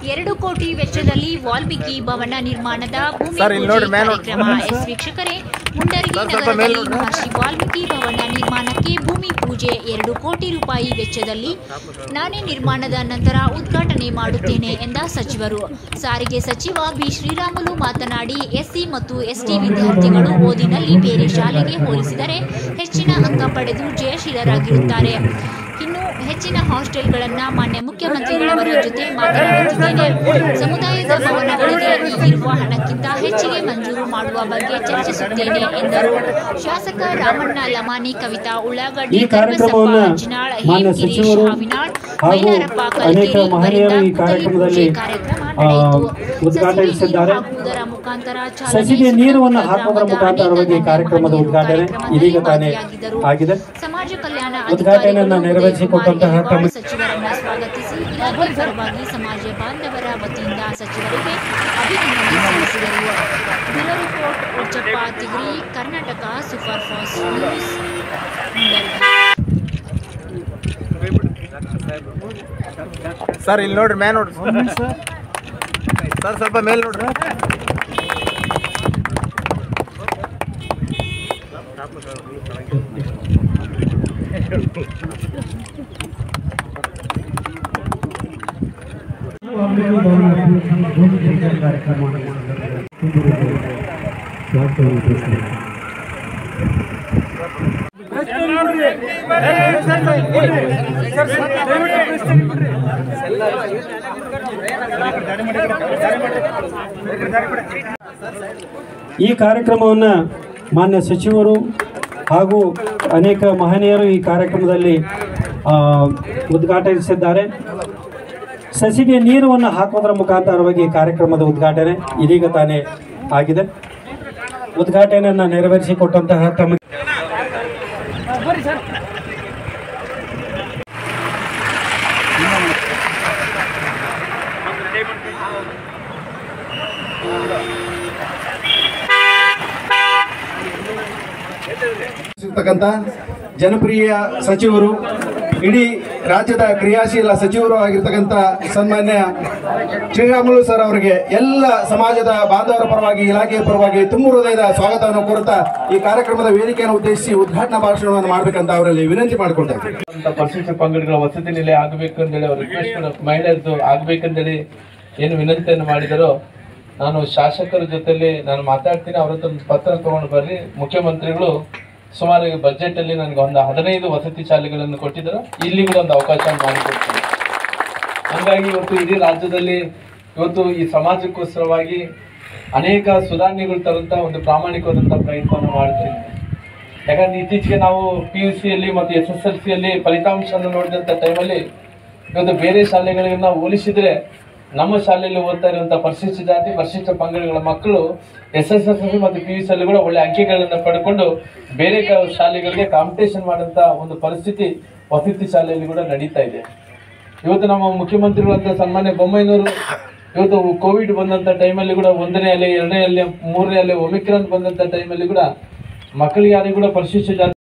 ಎರಡು ಕೋಟಿ ವೆಚ್ಚದಲ್ಲಿ ವಾಲ್ಮೀಕಿ ಭವನ ನಿರ್ಮಾಣದ ಭೂಮಿ ಸರ್, ಇಲ್ಲಿ ಪೂಜೆ ನೋಡ್ರಿ, ಮೇಲೆ ನೋಡ್ರಿ. ಕಾರ್ಯಕ್ರಮ ಎಸ್ ವೀಕ್ಷಕರೇ ಮುಂಡರಗಿ ಸರ್, ಸ್ವಲ್ಪ ಮೇಲೆ ನಗರದಲ್ಲಿ ನೋಡ್ರಿ. ಮಹರ್ಷಿ ವಾಲ್ಮೀಕಿ ಭವನ ನಿರ್ಮಾಣಕ್ಕೆ ಭೂಮಿ ಪೂಜೆ ಎರಡು ಕೋಟಿ ರೂಪಾಯಿ ವೆಚ್ಚದಲ್ಲಿ ನಾನೇ ನಿರ್ಮಾಣದ ನಂತರ ಉದ್ಘಾಟನೆ ಮಾಡುತ್ತೇನೆ ಎಂದ ಸಚಿವರು ಸಾರಿಗೆ ಸಚಿವ ಬಿ ಶ್ರೀರಾಮುಲು ಮಾತನಾಡಿ ಎಸ್ಸಿ ಮತ್ತು ಎಸ್ಟಿ ವಿದ್ಯಾರ್ಥಿಗಳು ಓದಿನಲ್ಲಿ ಬೇರೆ ಶಾಲೆಗೆ ಹೋಲಿಸಿದರೆ ಹೆಚ್ಚಿನ ಅಂಕ ಪಡೆದು ಜಯಶೀಲರಾಗಿರುತ್ತಾರೆ ಇನ್ನು ಹೆಚ್ಚಿನ ಹಾಸ್ಟೆಲ್ಗಳನ್ನ ಮಾನ್ಯ ಮುಖ್ಯಮಂತ್ರಿಗಳವರ ಜೊತೆ ಮಾತನಾಡುತ್ತಿದ್ದೇನೆ ಸಮುದಾಯದ ಭವನಗಳಿಗೆ ಈಗಿರುವ ಹಣಕ್ಕಿಂತ ಹೆಚ್ಚಿಗೆ ಮಂಜೂರು ಮಾಡುವ ಬಗ್ಗೆ ಚರ್ಚಿಸುತ್ತೇನೆ ಎಂದರು ಶಾಸಕ ರಾಮಣ್ಣ ಲಮಾನಿ ಕವಿತಾ ಉಳ್ಳಾಗಡ್ಡಿ ಈ ಕಾರ್ಯಕ್ರಮವನ್ನ ಕರಿಬಸಪ್ಪ ಅಂಜನಾಳ್, ಮಾನ್ಯ ಹೇಮಗಿರಿ, ಸಚಿವರು ಶಾವಿನಾಳ್, ಹಾಗೂ ಮೈಲಾರಪ್ಪ ಅನೇಕ ಕಲ್ಕೆರೆ ಮಹನೀಯರು ಈ ಇವರಿಂದ ಕಾರ್ಯಕ್ರಮದಲ್ಲಿ ಪೂಜೆ ಕಾರ್ಯಕ್ರಮ ಆ, ನಡೆಯಿತು. ಉದ್ಘಾಟಿಸಿದ್ದಾರೆ. ಸಸಿಗೆ ನೀರು ಹಾಕುವುದರ ಮುಖಾಂತರ ಚಾಲನೆ, ಸಸಿಗೆ ನೀರನ್ನು ಸುತ್ತಮುತ್ತ ಹಾಕುವುದರ ಗ್ರಾಮದ ಮುಖಾಂತರವಾಗಿ ಅನೇಕ ಕಾರ್ಯಕ್ರಮದ ಗಣ್ಯರು ಉದ್ಘಾಟನೆ ಕಾರ್ಯಕ್ರಮದಲ್ಲಿ ಇದೀಗ ತಾನೇ ಭಾಗಿಯಾಗಿದ್ದರು. ಆಗಿದೆ ಸಮಾಜ ಕಲ್ಯಾಣ ಉದ್ಘಾಟನೆಯನ್ನ ಅಧಿಕಾರಿಗಳು ನೆರವೇರಿಸಿಕೊಟ್ಟಂತಹ ಉದಯಕುಮಾರ್ ತಮ್ಮ- ಯಲವಾಳ್ ಸಚಿವರನ್ನ ಸ್ವಾಗತಿಸಿ ಇಲಾಖೆ ಪರವಾಗಿ ಸಮಾಜ ಬಾಂಧವರ ವತಿಯಿಂದ ಸಚಿವರಿಗೆ ಅಭಿನಂದನೆ ಸಲ್ಲಿಸಿದರು bureau report Uchchappa Tigri Karnataka super fast news Mundaragi. Sir ಇಲ್ಲಿ ನೋಡ್ರಿ ಮ್ಯಾನ್ ನೋಡ್ರಿ ಸರ್ ಸ್ವಲ್ಪ ಮೇಲ್ ನೋಡ್ರಿ ಈ ಕಾರ್ಯಕ್ರಮವನ್ನು ಮಾನ್ಯ ಸಚಿವರು ಹಾಗೂ ಅನೇಕ ಮಹನೀಯರು ಈ ಕಾರ್ಯಕ್ರಮದಲ್ಲಿ ಆ, ಉದ್ಘಾಟಿಸಿದ್ದಾರೆ ಸಸಿಗೆ ನೀರನ್ನು ಹಾಕೋದ್ರ ಮುಖಾಂತರವಾಗಿ ಕಾರ್ಯಕ್ರಮದ ಉದ್ಘಾಟನೆ ಇದೀಗ ತಾನೇ ಆಗಿದೆ ಉದ್ಘಾಟನೆಯನ್ನು ನೆರವೇರಿಸಿಕೊಟ್ಟಂತಹ ತಮ್ಮ ಇರ್ತಕ್ಕಂಥ ಜನಪ್ರಿಯ ಸಚಿವರು ಇಡೀ ರಾಜ್ಯದ ಕ್ರಿಯಾಶೀಲ ಸಚಿವರು ಆಗಿರ್ತಕ್ಕಂಥ ಸನ್ಮಾನ್ಯ ಶ್ರೀರಾಮುಲು ಸರ್ ಅವರಿಗೆ ಎಲ್ಲ ಸಮಾಜದ ಬಾಂಧವರ ಪರವಾಗಿ ಇಲಾಖೆಯ ಪರವಾಗಿ ತುಂಬ ಹೃದಯದ ಸ್ವಾಗತವನ್ನು ಕೋರುತ್ತಾ ಈ ಕಾರ್ಯಕ್ರಮದ ವೇದಿಕೆಯನ್ನು ಉದ್ದೇಶಿಸಿ ಉದ್ಘಾಟನಾ ಭಾಷಣವನ್ನು ಮಾಡಬೇಕಂತ ಅವರಲ್ಲಿ ವಿನಂತಿ ಮಾಡಿಕೊಳ್ತಾ ಇದ್ದೀನಿ ಅಂತ ಪರಿಶಿಷ್ಟ ಪಂಗಡಗಳ ವಸತಿ ನಿಲಯ ಆಗಬೇಕಂದೇಳಿ ಅವ್ರ ರಿಕ್ವೆಸ್ಟ್ ಮಹಿಳೆಯರದು ಆಗಬೇಕಂದೇಳಿ ಏನು ವಿನಂತಿಯನ್ನು ಮಾಡಿದರೋ ನಾನು ಶಾಸಕರ ಜೊತೆಲಿ ನಾನು ಮಾತಾಡ್ತೀನಿ ಅವ್ರ ಹತ್ರ ಒಂದು ಪತ್ರ ತಗೊಂಡು ಬರ್ರಿ ಮುಖ್ಯಮಂತ್ರಿಗಳು ಸುಮಾರು ಈ ಬಜೆಟ್ ಅಲ್ಲಿ ನನಗೆ ಒಂದು ಹದಿನೈದು ವಸತಿ ಶಾಲೆಗಳನ್ನು ಕೊಟ್ಟಿದ್ದಾರೆ ಇಲ್ಲಿ ಕೂಡ ಒಂದು ಅವಕಾಶ ಮಾಡಿಕೊಡ್ತೀನಿ ಹಂಗಾಗಿ ಇವತ್ತು ಇಡೀ ರಾಜ್ಯದಲ್ಲಿ ಇವತ್ತು ಈ ಸಮಾಜಕ್ಕೋಸ್ಕರವಾಗಿ ಅನೇಕ ಸುಧಾರಣೆಗಳು ತರಂತ ಒಂದು ಪ್ರಾಮಾಣಿಕವಾದಂಥ ಪ್ರಯತ್ನವನ್ನು ಮಾಡ್ತೀನಿ ಯಾಕಂದ್ರೆ ಇತ್ತೀಚೆಗೆ ನಾವು ಪಿ ಯು ಸಿಯಲ್ಲಿ ಮತ್ತು ಎಸ್ ಎಸ್ ಎಲ್ ಸಿಯಲ್ಲಿ ಫಲಿತಾಂಶವನ್ನು ನೋಡಿದಂಥ ಟೈಮಲ್ಲಿ ಇವತ್ತು ಬೇರೆ ಶಾಲೆಗಳಿಗೆಲ್ಲ ಹೋಲಿಸಿದ್ರೆ ನಮ್ಮ ಶಾಲೆಯಲ್ಲಿ ಓದ್ತಾ ಇರುವಂಥ ಪರಿಶಿಷ್ಟ ಜಾತಿ ಪರಿಶಿಷ್ಟ ಪಂಗಡಗಳ ಮಕ್ಕಳು ಎಸ್ ಎಸ್ ಎಲ್ ಸಿ ಮತ್ತು ಪಿ ಯು ಸಿಯಲ್ಲಿ ಕೂಡ ಒಳ್ಳೆ ಅಂಕೆಗಳನ್ನು ಪಡ್ಕೊಂಡು ಬೇರೆ ಕ- ಶಾಲೆಗಳಿಗೆ ಕಾಂಪಿಟೇಷನ್ ಮಾಡೋಂಥ ಒಂದು ಪರಿಸ್ಥಿತಿ ವಸತಿ ಶಾಲೆಯಲ್ಲಿ ಕೂಡ ನಡೀತಾ ಇದೆ ಇವತ್ತು ನಮ್ಮ ಮುಖ್ಯಮಂತ್ರಿಗಳಂತ ಸನ್ಮಾನ್ಯ ಬೊಮ್ಮಾಯಿನವರು ಇವತ್ತು ಕೋವಿಡ್ ಬಂದಂತ ಟೈಮಲ್ಲಿ ಕೂಡ ಒಂದನೇ ಅಲೆ ಎರಡನೇ ಅಲೆ ಮೂರನೇ ಅಲೆ ಒಮಿಕ್ರಾನ್ ಬಂದಂತ ಟೈಮಲ್ಲಿ ಕೂಡ ಮಕ್ಕಳಿಗೆ ಯಾರಿಗೂ ಕೂಡ ಪರಿಶಿಷ್ಟ ಜಾತಿ